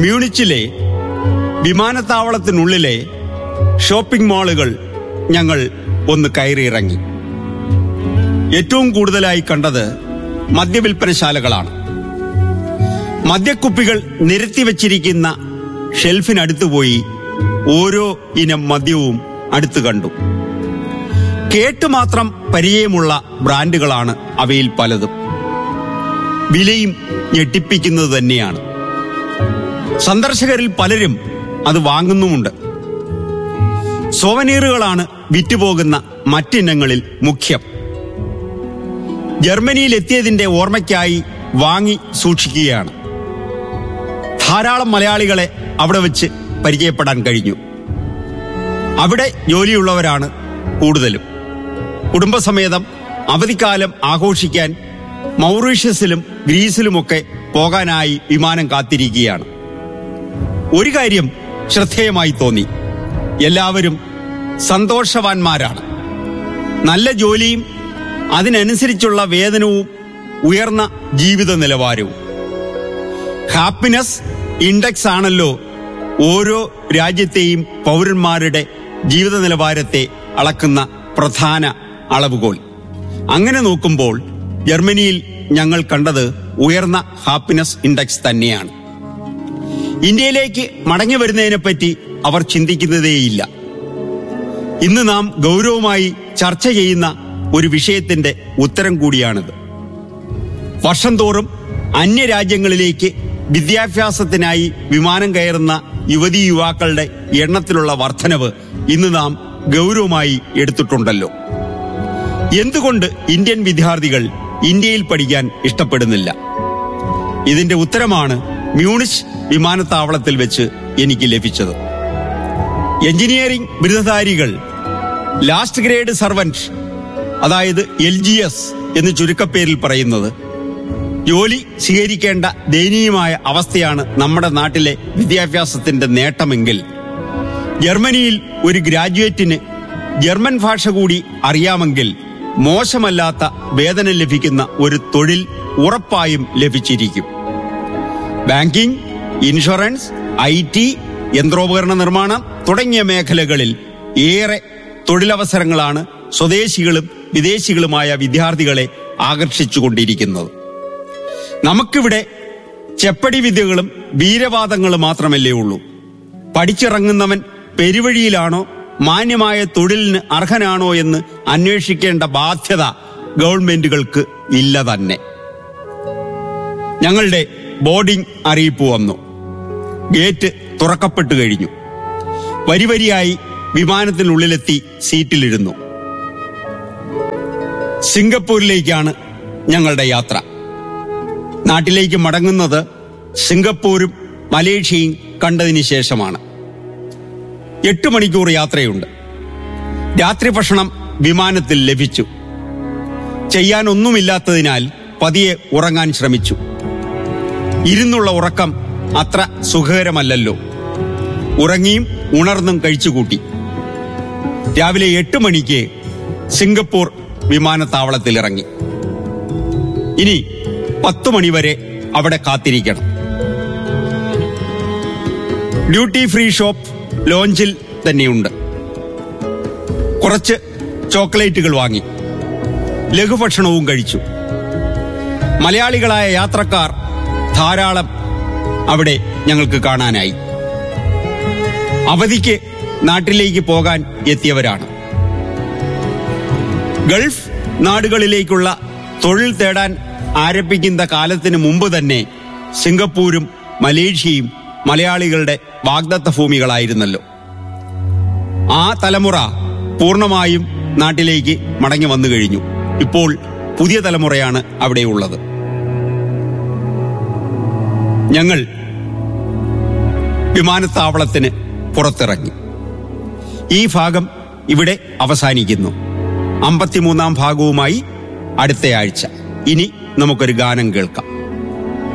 മ്യൂണിച്ചിലെ വിമാനത്താവളത്തിനുള്ളിലെ shopping മാളുകൾ ഞങ്ങൾ ഒന്ന് കയറിയിറങ്ങി ഏറ്റവും കൂടുതലായി കണ്ടത് മദ്യവിൽപ്പനശാലകളാണ് മദ്യക്കുപ്പികൾ നിരത്തി വച്ചിരിക്കുന്ന ഷെൽഫിനടുത്ത് പോയി ഓരോ ഇനം മദ്യവും അടുത്ത് കണ്ടു കേട്ട് മാത്രം പരിചയമുള്ള ബ്രാൻഡുകളാണ് അവയിൽ പലതും വിലയും ഞെട്ടിപ്പിക്കുന്നത് തന്നെയാണ് സന്ദർശകരിൽ പലരും അത് വാങ്ങുന്നുമുണ്ട് സോവനീറുകളാണ് വിറ്റുപോകുന്ന മറ്റിനങ്ങളിൽ മുഖ്യം ജർമ്മനിയിൽ എത്തിയതിന്റെ ഓർമ്മയ്ക്കായി വാങ്ങി സൂക്ഷിക്കുകയാണ് ധാരാളം മലയാളികളെ അവിടെ വെച്ച് പരിചയപ്പെടാൻ കഴിഞ്ഞു അവിടെ ജോലിയുള്ളവരാണ് കൂടുതലും കുടുംബസമേതം അവധിക്കാലം ആഘോഷിക്കാൻ മൗറീഷ്യസിലും ഗ്രീസിലുമൊക്കെ പോകാനായി വിമാനം കാത്തിരിക്കുകയാണ് ഒരു കാര്യം ശ്രദ്ധേയമായി തോന്നി എല്ലാവരും സന്തോഷവാന്മാരാണ് നല്ല ജോലിയും അതിനനുസരിച്ചുള്ള വേതനവും ഉയർന്ന ജീവിത നിലവാരവും ഹാപ്പിനെസ് ഇൻഡെക്സ് ആണല്ലോ ഓരോ രാജ്യത്തെയും പൗരന്മാരുടെ ജീവിത നിലവാരത്തെ അളക്കുന്ന പ്രധാന അളവുകോൽ അങ്ങനെ നോക്കുമ്പോൾ ജർമ്മനിയിൽ ഞങ്ങൾ കണ്ടത് ഉയർന്ന ഹാപ്പിനെസ് ഇൻഡെക്സ് തന്നെയാണ് ഇന്ത്യയിലേക്ക് മടങ്ങി വരുന്നതിനെപ്പറ്റി അവർ ചിന്തിക്കുന്നതേയില്ല ഇന്ന് നാം ഗൗരവമായി ചർച്ച ചെയ്യുന്ന ഒരു വിഷയത്തിന്റെ ഉത്തരം കൂടിയാണിത് വർഷം തോറും അന്യരാജ്യങ്ങളിലേക്ക് വിദ്യാഭ്യാസത്തിനായി വിമാനം കയറുന്ന യുവതീ യുവാക്കളുടെ എണ്ണത്തിലുള്ള വർധനവ് ഇന്ന് നാം ഗൗരവമായി എടുത്തിട്ടുണ്ടല്ലോ എന്തുകൊണ്ട് ഇന്ത്യൻ വിദ്യാർത്ഥികൾ ഇന്ത്യയിൽ പഠിക്കാൻ ഇഷ്ടപ്പെടുന്നില്ല ഇതിന്റെ ഉത്തരമാണ് മ്യൂണിച്ച് വിമാനത്താവളത്തിൽ വെച്ച് എനിക്ക് ലഭിച്ചത് എഞ്ചിനീയറിംഗ് ബിരുദധാരികൾ ലാസ്റ്റ് ഗ്രേഡ് സർവന്റ് അതായത് എൽ ജി എസ് എന്ന് ചുരുക്കപ്പേരിൽ പറയുന്നത് ജോലി സ്വീകരിക്കേണ്ട ദയനീയമായ അവസ്ഥയാണ് നമ്മുടെ നാട്ടിലെ വിദ്യാഭ്യാസത്തിന്റെ നേട്ടമെങ്കിൽ ജർമ്മനിയിൽ ഒരു ഗ്രാജുവേറ്റിന് ജർമ്മൻ ഭാഷ കൂടി അറിയാമെങ്കിൽ മോശമല്ലാത്ത വേതനം ലഭിക്കുന്ന ഒരു തൊഴിൽ ഉറപ്പായും ലഭിച്ചിരിക്കും ബാങ്കിംഗ് ഇൻഷുറൻസ് ഐ ടി യന്ത്രോപകരണ നിർമ്മാണം തുടങ്ങിയ മേഖലകളിൽ ഏറെ തൊഴിലവസരങ്ങളാണ് സ്വദേശികളും വിദേശികളുമായ വിദ്യാർത്ഥികളെ ആകർഷിച്ചുകൊണ്ടിരിക്കുന്നത് നമുക്കിവിടെ ചെപ്പടി വിദ്യകളും വീരവാദങ്ങളും മാത്രമല്ലേ ഉള്ളൂ പഠിച്ചിറങ്ങുന്നവൻ പെരുവഴിയിലാണോ മാന്യമായ തൊഴിലിന് അർഹനാണോ എന്ന് അന്വേഷിക്കേണ്ട ബാധ്യത ഗവൺമെന്റുകൾക്ക് ഇല്ല തന്നെ ഞങ്ങളുടെ ബോർഡിംഗ് അറിയിപ്പ് വന്നു ഗേറ്റ് തുറക്കപ്പെട്ടു കഴിഞ്ഞു വരിവരിയായി വിമാനത്തിനുള്ളിലെത്തി സീറ്റിലിരുന്നു സിംഗപ്പൂരിലേക്കാണ് ഞങ്ങളുടെ യാത്ര നാട്ടിലേക്ക് മടങ്ങുന്നത് സിംഗപ്പൂരും മലേഷ്യയും കണ്ടതിന് ശേഷമാണ് എട്ട് മണിക്കൂർ യാത്രയുണ്ട് രാത്രി ഭക്ഷണം വിമാനത്തിൽ ലഭിച്ചു ചെയ്യാൻ ഒന്നുമില്ലാത്തതിനാൽ പതിയെ ഉറങ്ങാൻ ശ്രമിച്ചു ഇരുന്നുള്ള ഉറക്കം അത്ര സുഖകരമല്ലല്ലോ ഉറങ്ങിയും ഉണർന്നും കഴിച്ചുകൂട്ടി രാവിലെ എട്ട് മണിക്ക് സിംഗപ്പൂർ വിമാനത്താവളത്തിൽ ഇറങ്ങി ഇനി പത്തു മണിവരെ അവിടെ കാത്തിരിക്കണം ഡ്യൂട്ടി ഫ്രീ ഷോപ്പ് ലോഞ്ചിൽ തന്നെയുണ്ട് കുറച്ച് ചോക്ലേറ്റുകൾ വാങ്ങി ലഘുഭക്ഷണവും കഴിച്ചു മലയാളികളായ യാത്രക്കാർ ധാരാളം അവിടെ ഞങ്ങൾക്ക് കാണാനായി അവധിക്ക് നാട്ടിലേക്ക് പോകാൻ എത്തിയവരാണ് ഗൾഫ് നാടുകളിലേക്കുള്ള തൊഴിൽ തേടാൻ ആരംഭിക്കുന്ന കാലത്തിന് മുമ്പ് തന്നെ സിംഗപ്പൂരും മലേഷ്യയും മലയാളികളുടെ വാഗ്ദത്ത ഭൂമികളായിരുന്നല്ലോ ആ തലമുറ പൂർണ്ണമായും നാട്ടിലേക്ക് മടങ്ങി വന്നു കഴിഞ്ഞു ഇപ്പോൾ പുതിയ തലമുറയാണ് അവിടെയുള്ളത് ഞങ്ങൾ വിമാനത്താവളത്തിന് പുറത്തിറങ്ങി ഈ ഭാഗം ഇവിടെ അവസാനിക്കുന്നു അമ്പത്തിമൂന്നാം ഭാഗവുമായി അടുത്തയാഴ്ച ഇനി നമുക്കൊരു ഗാനം കേൾക്കാം